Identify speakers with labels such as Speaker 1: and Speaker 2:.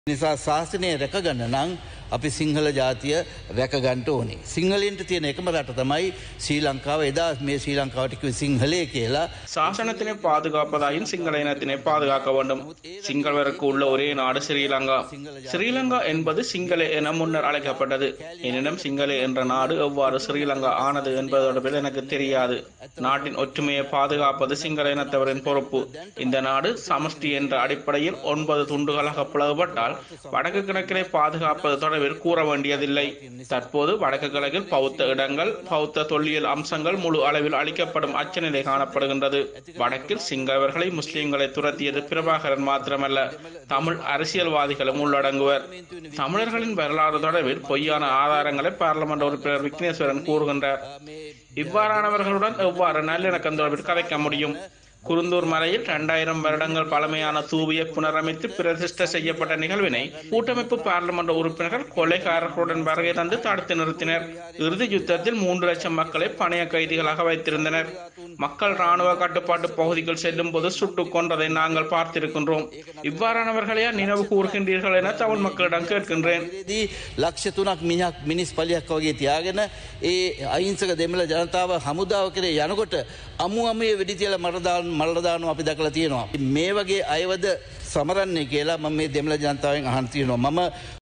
Speaker 1: නිසා ශාසනය රැකගන්න නං අපි සිංහල ජාතිය රැකගන්ට ඕනේ. සිංහලෙන්ට තියෙන එකම රට තමයි ශ්‍රී ලංකාව එදා මේ ශ්‍රී ලංකාවටික සිංහලය කියලා
Speaker 2: சாசனத்தினை பாதுகாப்பதாயின் சிங்கள இனத்தினை பாதுகாக்க வேண்டும் சிங்களவருக்கு உள்ள ஒரே நாடு ஸ்ரீலங்கா ஸ்ரீலங்கா என்பது சிங்கள என முன்னர் அழைக்கப்பட்டது எனினும் சிங்கள என்ற நாடு எவ்வாறு ஸ்ரீலங்கா ஆனது என்பது தொடர்பில் எனக்கு தெரியாது நாட்டின் ஒற்றுமையை பாதுகாப்பது சிங்கள இனத்தவரின் பொறுப்பு இந்த நாடு சமஷ்டி என்ற அடிப்படையில் ஒன்பது துண்டுகளாக பிளவுபட்டால் வடக்கு கிழக்கினை பாதுகாப்பது தொடர்பில் கூற வேண்டியதில்லை தற்போது வடக்கு கிழக்கில் பௌத்த இடங்கள் பௌத்த தொல்லியல் அம்சங்கள் முழு அளவில் அளிக்கப்படும் அச்சநிலை காணப்படுகின்றது வடக்கில் சிங்களவர்களை முஸ்லிம்களை துரத்தியது பிரபாகரன் மாத்திரமல்ல தமிழ் அரசியல்வாதிகளும் உள்ளடங்குவர் தமிழர்களின் வரலாறு தொடர்பில் பொய்யான ஆதாரங்களை பார்லமெண்ட் உறுப்பினர் விக்னேஸ்வரன் கூறுகின்றார் இவ்வாறானவர்களுடன் எவ்வாறு நல்லிணக்கம் தொடர்பில் கதைக்க முடியும் குருந்தூர் மலையில் இரண்டாயிரம் வருடங்கள் பழமையான தூவியை புனரமைத்து பிரதிஷ்டை செய்யப்பட்ட நிகழ்வினை கூட்டமைப்பு பார்லிமெண்ட் உறுப்பினர்கள் கொலைகாரர்களுடன் வருகை தந்து தடுத்து நிறுத்தினர் இறுதி யுத்தத்தில் மூன்று லட்சம் மக்களை பணைய கைதிகளாக வைத்திருந்தனர் மக்கள் ராணுவ கட்டுப்பாட்டு பகுதிகள் செல்லும் போது சுட்டுக் கொன்றதை நாங்கள் பார்த்திருக்கின்றோம் இவ்வாறானவர்களையா நினைவு கூறுகின்றீர்கள் என தமிழ் மக்களிடம் கேட்கின்றேன்
Speaker 1: දී ලක්ෂ තුනක් මිනික් මිනිස් පලියක් වගේ තියාගෙන ඒ අයිංසක දෙමළ ජනතාව හමුදාව කරේ යනකොට අමු අමේ වෙඩිතියල මරදාන් මල්ලදානු අපි දකලා තියෙනවා. මේ වගේ අයවද සමරන්නේ කියලා මම මේ දෙමළ ජනතාවෙන් අහන් තියෙනවා. මම